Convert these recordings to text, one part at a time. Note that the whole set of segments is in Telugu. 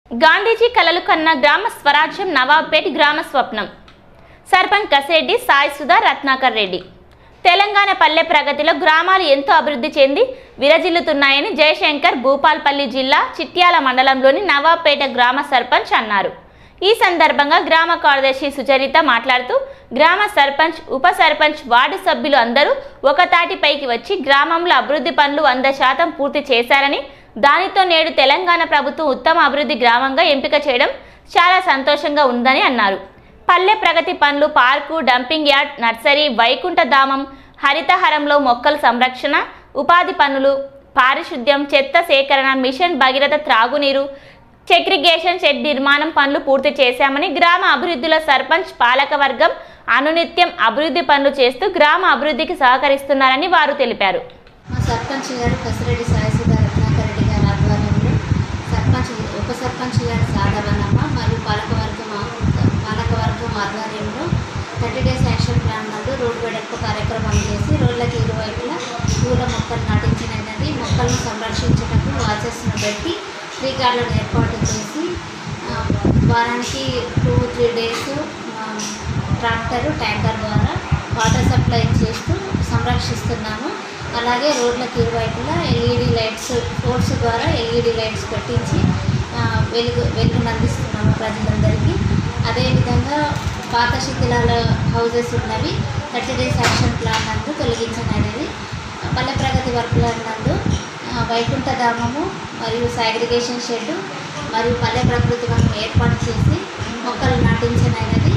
గాంధీజీ కలలు కన్న గ్రామ స్వరాజ్యం నవాబ్పేట్ గ్రామ స్వప్నం సర్పంచ్ కసిరెడ్డి సాయి సుధా రత్నాకర్ రెడ్డి తెలంగాణ పల్లె ప్రగతిలో గ్రామాలు ఎంతో అభివృద్ధి చెంది విరజిల్లుతున్నాయని జయశంకర్ భూపాల్పల్లి జిల్లా చిట్యాల మండలంలోని నవాబ్పేట గ్రామ సర్పంచ్ అన్నారు ఈ సందర్భంగా గ్రామ కార్యదర్శి సుచరిత మాట్లాడుతూ గ్రామ సర్పంచ్ ఉప సర్పంచ్ వార్డు సభ్యులు అందరూ ఒక తాటిపైకి వచ్చి గ్రామంలో అభివృద్ధి పనులు వంద శాతం పూర్తి చేశారని దానితో నేడు తెలంగాణ ప్రభుత్వం ఉత్తమ అభివృద్ధి గ్రామంగా ఎంపిక చేయడం చాలా సంతోషంగా ఉందని అన్నారు పల్లె ప్రగతి పనులు పార్కు డంపింగ్ యార్డ్ నర్సరీ వైకుంఠ ధామం హరితహారంలో మొక్కల సంరక్షణ ఉపాధి పనులు పారిశుద్ధ్యం చెత్త సేకరణ మిషన్ భగీరథ త్రాగునీరు సెగ్రిగేషన్ షెడ్ నిర్మాణం పనులు పూర్తి చేశామని గ్రామ అభివృద్ధిలో సర్పంచ్ పాలకవర్గం అనునిత్యం అభివృద్ధి పనులు చేస్తూ గ్రామ అభివృద్ధికి సహకరిస్తున్నారని వారు తెలిపారు మా సర్పంచ్ గారు కసిరెడ్డి సాయిసుధా రత్నాకర్ రెడ్డి గారి ఆధ్వర్యంలో సర్పంచ్ ఉప సర్పంచ్ గారు సాధవనమ్మ మరియు పాలకవర్గం ఆ- పాలకవర్గం ఆధ్వర్యంలో థర్టీ డేస్ యాక్షన్ ప్లాన్ నందు రోడ్డు వెడల్పు కార్యక్రమం చేసి రోడ్లకి ఇరువైపులా పూల మొక్కలు నాటించినది మొక్కలను సంరక్షించటకు వాచెస్ను పెట్టి ట్రీ గార్డులను ఏర్పాటు చేసి ఆ, వారానికి two three days tractor tanker ద్వారా వాటర్ సప్లై చేస్తూ సంరక్షిస్తున్నాము అలాగే రోడ్లకు ఇరువైపులా ఎల్ఈడి లైట్స్ పోర్ట్స్ ద్వారా ఎల్ఈడి లైట్స్ పెట్టించి ఆ, వెలుగు వెలుగును అందిస్తున్నాము ప్రజలందరికీ అదేవిధంగా పాత శిథిలాల హౌజెస్ ఉన్నవి థర్టీ డేస్ యాక్షన్ ప్లాన్ నందు తొలగించననేది పల్లె ప్రగతి వర్కుల నందు ఆ, వైకుంఠ ధామము మరియు సాగ్రిగేషన్ షెడ్ మరియు పల్లె ప్రకృతి వనం ఏర్పాటు చేసి మొక్కలు నాటించనైనది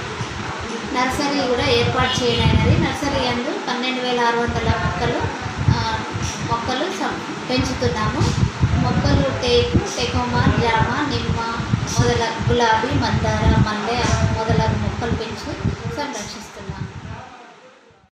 నర్సరీ కూడా ఏర్పాటు చేయనైనది నర్సరీ అందు పన్నెండు వేల ఆరు వందల మొక్కలు ఆ, మొక్కలు సం- పెంచుతున్నాము మొక్కలు టేకు టెకోమా జామ నిమ్మ మొదల గులాబీ మందార మల్లె